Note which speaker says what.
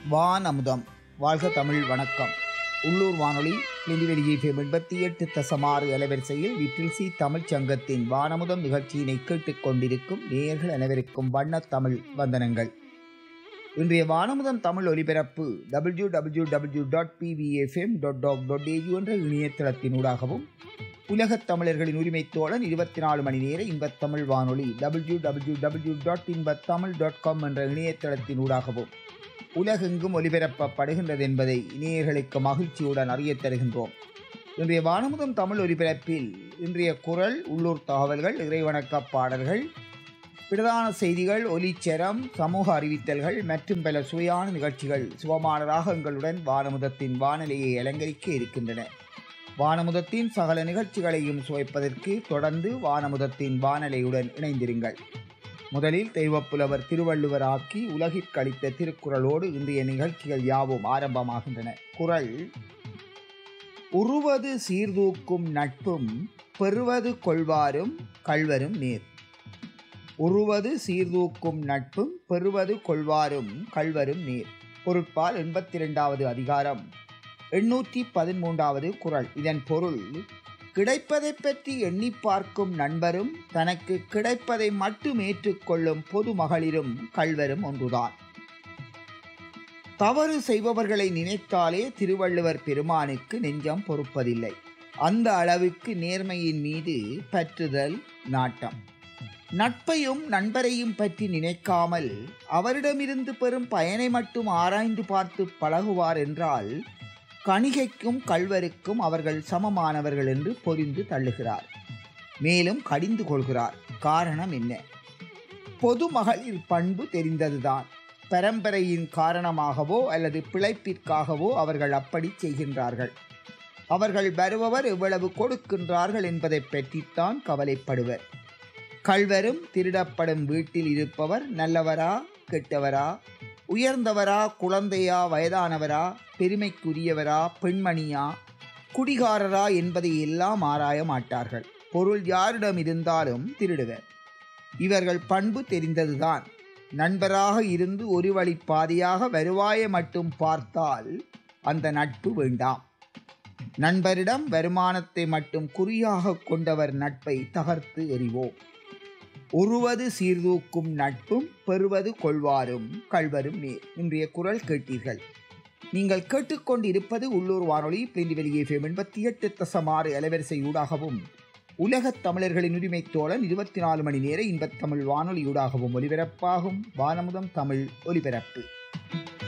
Speaker 1: வான் அமுதம் வாழ்க தமிழ் வணக்கம் உள்ளூர் வானொலி நெல்லிவெளியை எண்பத்தி எட்டு தசமாறு அலைவரிசையில் விட்டில் சி தமிழ்ச் சங்கத்தின் வானமுதம் நிகழ்ச்சியினை கேட்டுக் கொண்டிருக்கும் நேயர்கள் அனைவருக்கும் வண்ணத் தமிழ் வந்தனங்கள் இன்றைய வானமுதம் தமிழ் ஒலிபரப்பு W W W dot PVFM dot டாக் டாட் ஏஜு என்ற இணையதளத்தினூடாகவும் உலகத் தமிழர்களின் உரிமைத் தோழன் இருபத்தி நாலு மணி நேர இன்பத்தமிழ் வானொலி W W W dot Inbathamizh dot com என்ற இணையதளத்தினூடாகவும் உலகெங்கும் ஒலிபரப்பப்படுகின்றது என்பதை இணையர்களுக்கு மகிழ்ச்சியுடன் அறியத் தருகின்றோம் இன்றைய வானமுதம் தமிழ் ஒலிபரப்பில் இன்றைய குரல் உள்ளூர் தகவல்கள் இறைவணக்க பாடல்கள் பிரதான செய்திகள் ஒலிச்சரம் சமூக அறிவித்தல்கள் மற்றும் பல சுவையான நிகழ்ச்சிகள் சுகமான ராகங்களுடன் வானமுதத்தின் வானொலியை அலங்கரிக்க இருக்கின்றன வானமுதத்தின் சகல நிகழ்ச்சிகளையும் சுவைப்பதற்கு தொடர்ந்து வானமுதத்தின் வானலையுடன் இணைந்திருங்கள் முதலில் தெய்வப்புலவர் திருவள்ளுவர் ஆக்கி உலகிற்கு அளித்த திருக்குறளோடு இன்றைய நிகழ்ச்சிகள் யாவும் ஆரம்பமாகின்றன குறள் உருவது சீர்தூக்கும் நட்பும் பெறுவது கொள்வாரும் கள்வரும் நேர் உருவது சீர்தூக்கும் நட்பும் பெறுவது கொள்வாரும் கள்வரும் நேர் பொருட்பால் எண்பத்தி இரண்டாவது அதிகாரம் எண்ணூற்றி பதிமூன்றாவது குறள் இதன் பொருள் கிடைப்பதை பற்றி எண்ணி பார்க்கும் நண்பரும் தனக்கு கிடைப்பதை மட்டும் ஏற்றுக்கொள்ளும் பொது மகளிரும் கள்வரும் ஒன்றுதான் தவறு செய்பவர்களை நினைத்தாலே திருவள்ளுவர் பெருமானுக்கு நெஞ்சம் பொறுப்பதில்லை அந்த அளவுக்கு நேர்மையின் மீது பற்றுதல் நாட்டம் நட்பையும் நண்பரையும் பற்றி நினைக்காமல் அவரிடமிருந்து பெறும் பயனை மட்டும் ஆராய்ந்து பார்த்து பழகுவார் என்றால் கணிகைக்கும் கல்வருக்கும் அவர்கள் சமமானவர்கள் என்று பொரிந்து தள்ளுகிறார் மேலும் கடிந்து கொள்கிறார் காரணம் என்ன பொது மகளிர் பண்பு தெரிந்ததுதான் பரம்பரையின் காரணமாகவோ அல்லது பிழைப்பிற்காகவோ அவர்கள் அப்படி செய்கின்றார்கள் அவர்கள் வருபவர் எவ்வளவு கொடுக்கின்றார்கள் என்பதை பற்றித்தான் கவலைப்படுவர் கல்வரும் திருடப்படும் வீட்டில் இருப்பவர் நல்லவரா கெட்டவரா உயர்ந்தவரா குழந்தையா வயதானவரா பெருமைக்குரியவரா பெண்மணியா குடிகாரரா என்பதை எல்லாம் ஆராய மாட்டார்கள் பொருள் யாரிடம் இருந்தாலும் திருடுவர் இவர்கள் பண்பு தெரிந்ததுதான் நண்பராக இருந்து ஒரு வழி பாதையாக வருவாயை மட்டும் பார்த்தால் அந்த நட்பு வேண்டாம் நண்பரிடம் வருமானத்தை மட்டும் குறியாக கொண்டவர் நட்பை தகர்த்து எறிவோம் உருவது சீர்தூக்கும் நட்பும் பெறுவது கொள்வாரும் கள்வரும் நேர் இன்றைய குரல் கேட்டீர்கள் நீங்கள் கேட்டுக்கொண்டு இருப்பது உள்ளூர் வானொலி பிரிந்து வெளியே எண்பத்தி எட்டு தசமாறு அலைவரிசை ஊடாகவும் உலகத் தமிழர்களின் உரிமை தோழன் இருபத்தி நாலு மணி நேர இன்பத்தமிழ் வானொலியூடாகவும் ஒலிபரப்பாகும் வானமுதம் தமிழ் ஒலிபரப்பு